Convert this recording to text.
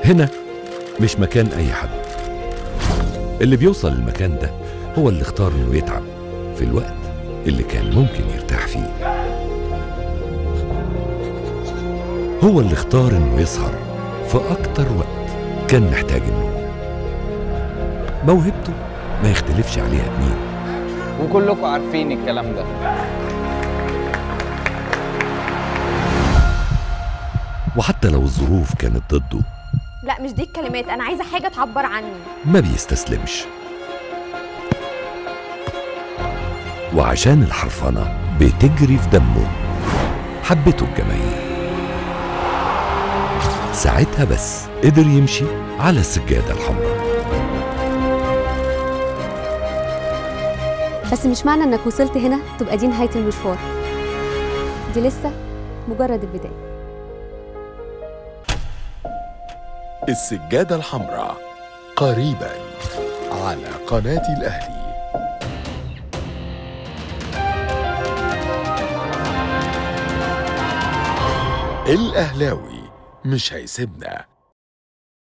هنا مش مكان أي حد اللي بيوصل المكان ده هو اللي اختار إنه يتعب في الوقت اللي كان ممكن يرتاح فيه هو اللي اختار إنه يسهر في أكتر وقت كان محتاج النوم موهبته ما يختلفش عليها اتنين وكلكم عارفين الكلام ده وحتى لو الظروف كانت ضده لا مش دي الكلمات انا عايزه حاجه تعبر عني ما بيستسلمش وعشان الحرفنة بتجري في دمه حبته الجماهير ساعتها بس قدر يمشي على السجادة الحمراء بس مش معنى انك وصلت هنا تبقى دي نهاية المشوار دي لسه مجرد البداية السجادة الحمراء قريبا على قناة الأهلي الأهلاوي مش هيسيبنا